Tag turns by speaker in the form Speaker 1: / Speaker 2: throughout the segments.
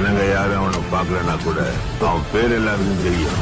Speaker 1: ஜனங்க யாரும் அவனை பார்க்கலன்னா கூட அவன் பேர் எல்லாருக்கும் தெரியும்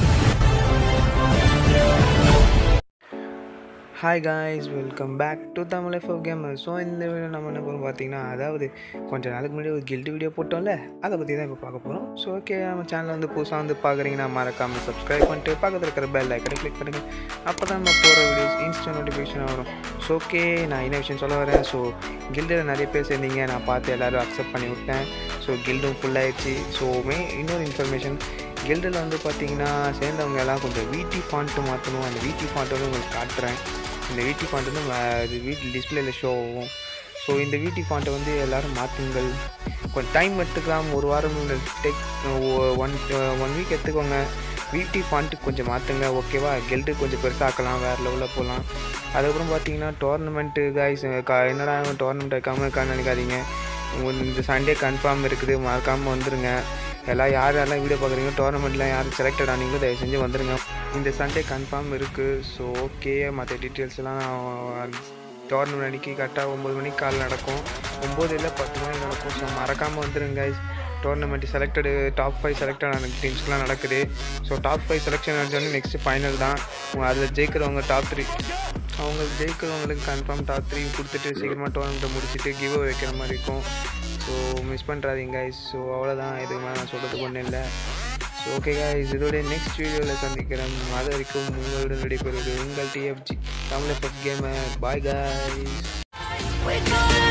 Speaker 2: hi guys welcome back to Tamil F gamer so இந்த வீடியோ நம்ம என்ன பண்ணணும் பார்த்தீங்கன்னா அதாவது கொஞ்ச நாளுக்கு முன்னாடி ஒரு கில்ட் வீடியோ போட்டோம்ல அதை பற்றி தான் இப்போ பார்க்க போகிறோம் ஸோ ஓகே நம்ம சேனல் வந்து புதுசாக வந்து பார்க்குறீங்கன்னா மறக்காமல் சப்ஸ்கிரைப் பண்ணிட்டு பக்கத்தில் இருக்கிற பெல் ஐக்கனை கிளிக் பண்ணுங்கள் அப்போ தான் நம்ம போகிற வீடியோஸ் இன்ஸ்டன்ட் நோட்டிஃபிகேஷன் வரும் ஸோ ஓகே நான் என்ன விஷயம் சொல்ல வரேன் ஸோ கில்டில் நிறைய பேர் சேர்ந்தீங்க நான் பார்த்து எல்லோரும் அக்செப்ட் பண்ணி விட்டேன் ஸோ கில்டும் ஃபுல்லாகிடுச்சு ஸோ மே இன்னொரு இன்ஃபர்மேஷன் கில்டில் வந்து பார்த்தீங்கன்னா சேர்ந்தவங்க எல்லாம் கொஞ்சம் வீட்டி ஃபாண்ட்டு மாற்றணும் அந்த வீட்டி ஃபாண்ட்டு வந்து உங்களுக்கு காட்டுறேன் இந்த வீட்டி ஃபாண்ட் வந்து ம- இது வீட் டிஸ்பிளேல ஷோ ஆகும் ஸோ இந்த வீட்டி ஃபாண்ட்டை வந்து எல்லோரும் மாற்றுங்கள் கொஞ்சம் டைம் எடுத்துக்கலாம் ஒரு வாரம் டேக் ஒன் ஒன் வீக் எடுத்துக்கோங்க வீட்டி ஃபாண்ட்டு கொஞ்சம் மாற்றுங்க ஓகேவா கெல்டு கொஞ்சம் பெருசாக்கலாம் வேறு லெவலில் போகலாம் அதுக்கப்புறம் பார்த்தீங்கன்னா டோர்னமெண்ட்டு காய்ஸ் என்னடா டோர்னமெண்ட் வைக்காமல் இருக்கான்னு நினைக்காதீங்க உங்களுக்கு இந்த சண்டே கன்ஃபார்ம் இருக்குது மறக்காமல் வந்துடுங்க எல்லாம் யார் யாரெல்லாம் வீடியோ பார்க்குறீங்க டோர்னமெண்ட்டில் யார் செலக்டட் ஆனீங்களோ தயவு செஞ்சு வந்துடுங்க இந்த சண்டே கன்ஃபார்ம் இருக்குது ஸோ ஓகே மற்ற டீட்டெயில்ஸ்லாம் நான் டோர்னமெண்ட் அன்றைக்கி கரெக்டாக ஒம்பது மணிக்கு கால் நடக்கும் ஒம்பது இல்லை பத்து மணிக்கு நடக்கும் ஸோ மறக்காமல் வந்துடுங்க tournament selected top five selected ஆன டீம்ஸ்க்குலாம் நடக்குது ஸோ டாப் ஃபைவ் செலெக்ஷன் ஆனோடனே நெக்ஸ்ட்டு ஃபைனல் தான் அதில் ஜெயிக்கிறவங்க டாப் த்ரீ அவங்க ஜெயிக்கிறவங்களுக்கு கன்ஃபார்ம் டாப் த்ரீ கொடுத்துட்டு சீக்கிரமாக டோர்னமெண்ட்டை முடிச்சுட்டு கிவ் வைக்கிற மாதிரி இருக்கும் ஸோ மிஸ் பண்ணுறாதீங்க guys ஸோ அவ்வளோதான் இதுக்கு மேலே நான் சொல்கிறதுக்கு ஒன்றும் இல்லை ஸோ ஓகே guys இதோட நெக்ஸ்ட் வீடியோவில் சந்திக்கிறேன் அது வரைக்கும் உங்களுடன் விடைபெறுவது உங்கள் DFG Tamil FF gamer bye guys
Speaker 3: We call